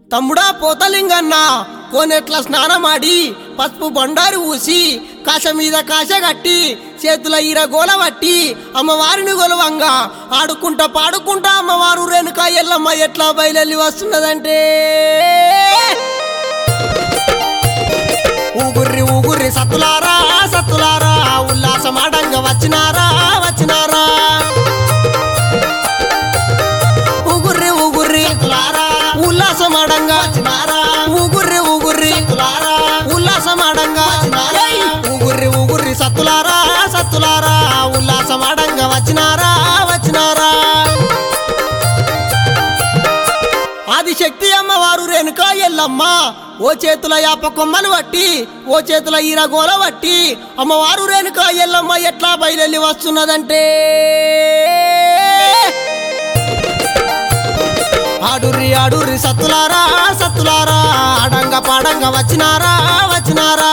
తమ్ముడా పోతలింగన్న కోనెట్ల స్నానమాడి పసుపు బండారు ఊసి కాశ మీద కాశ కట్టి చేతుల ఈర గోల పట్టి అమ్మవారిని గొలవంగా ఆడుకుంటా పాడుకుంటా అమ్మవారు రేణుక ఎల్లమ్మ ఎట్లా బయలెల్లి వస్తున్నదంటే ఊగుర్రి ఊగుర్రి సత్తులారా సత్తులారా ఉల్లాసమాడంగా వచ్చినారా వచ్చినారా ఊగుర్రి ఊగుర్రి సత్తులారా ఉల్లాసమాడంగా వచ్చినారా ఊగుర్రి ఊగుర్రి సత్తులారా ఉల్లాసమాడంగా వచ్చినారా ఊగుర్రి ఊగుర్రి సత్తులారా సత్తులారా ఉల్లాసమాడంగా వచ్చినారా వచ్చినారా ఆదిశక్తి అమ్మవారు రేణుక ఎల్లమ్మ ఓ చేతుల యాప కొమ్మను బట్టి ఓ చేతుల ఈరగోల బట్టి అమ్మవారు రేణుక ఎల్లమ్మ ఎట్లా బయలెల్లి వస్తున్నదంటే ఆడుర్రి ఆడుర్రి సత్తులారా సత్తులారా ఆడంగ పాడంగ వచ్చినారా వచ్చినారా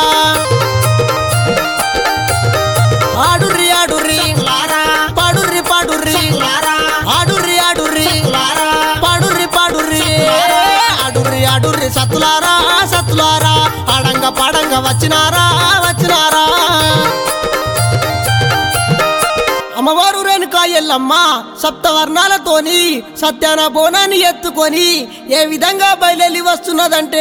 ఆడుర్రి ఆడుర్రి పాడుర్రి పాడుర్రి ఆడుర్రి ఆడుర్రి పాడుర్రి పాడుర్రి ఆడుర్రి ఆడుర్రి సత్తులారా సత్తులారా ఆడంగ పాడంగ వచ్చినారా వచ్చినారా అమ్మవారు రేణుక ఎల్లమ్మ సప్తవర్ణాలతోని సత్యాన బోనాన్ని ఎత్తుకొని ఏ విధంగా బయలుదేరి వస్తున్నదంటే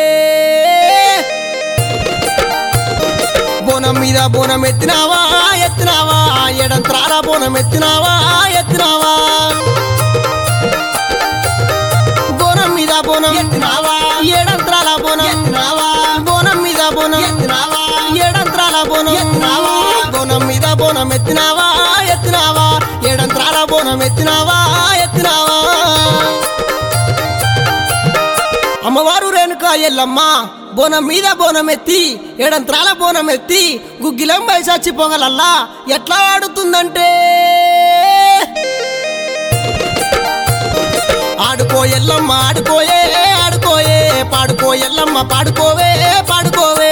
బోనం మీద బోనం ఎత్తినావా ఎత్తినావా ఎడంత్రాల బోనం ఎత్తినావా ఎత్తినావా బోనం మీద బోనం ఎత్తినావా ఏడంత్రాల బోనం ఎత్తినావా బోనం మీద బోనం ఎత్తినావా ఏడంత్రాల బోనం ఎత్తినావా బోనం మీద బోనం ఎత్తినావా ఎత్తినావా ఏడంత్రాల బోనం ఎత్తినావా ఎత్తినావా అమ్మవారు రేణుక ఎల్లమ్మ బోనం మీద బోనం ఎత్తి ఏడంత్రాల బోనం ఎత్తి గుగ్గిలం బయసాచి పొగలల్లా ఎట్లా ఆడుతుందంటే ఆడుకో ఎల్లమ్మ ఆడుకోయే ఆడుకోయే పాడుకో ఎల్లమ్మ పాడుకోవే పాడుకోవే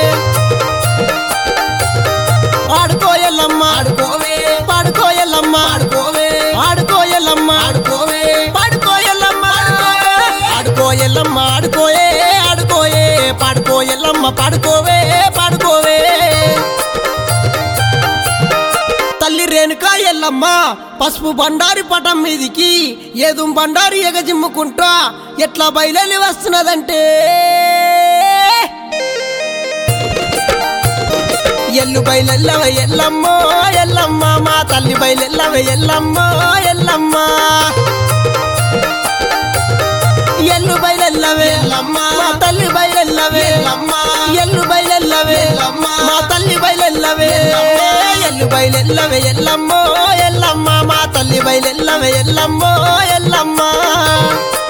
ఆడుకో ఎల్లమ్మ ఆడుకోవే పాడుకో ఎల్లమ్మ ఆడుకోవే ఆడుకో ఎల్లమ్మ ఆడుకోవే పాడుకో ఎల్లమ్మ ఆడుకో ఎల్లమ్మ ఆడుకోయే ఆడుకోయే పాడుకో ఎల్లమ్మ పాడుకోవే పాడుకోవే తల్లి రేణుక ఎల్లమ్మ పసుపు బండారి పటం మీదికి ఏదు బండారి ఎగజిమ్ముకుంటా ఎట్లా బయలుదేరి వస్తున్నదంటే ఎల్లు బయలెల్లవ ఎల్లమ్మ ఎల్లమ్మ మా తల్లి బయలెల్లవ ఎల్లమ్మ ఎల్లమ్మ ఎల్లు బయలెల్లవే ఎల్లమ్మ మా తల్లి బయలెల్లవే ఎల్లమ్మ ఎల్లు బయలెల్లవే ఎల్లమ్మ మా తల్లి బయలెల్లవే ఎల్లు బయలెల్లవే ఎల్లమ్మ ఎల్లమ్మ మా తల్లి బయలెల్లవే ఎల్లమ్మ ఎల్లమ్మ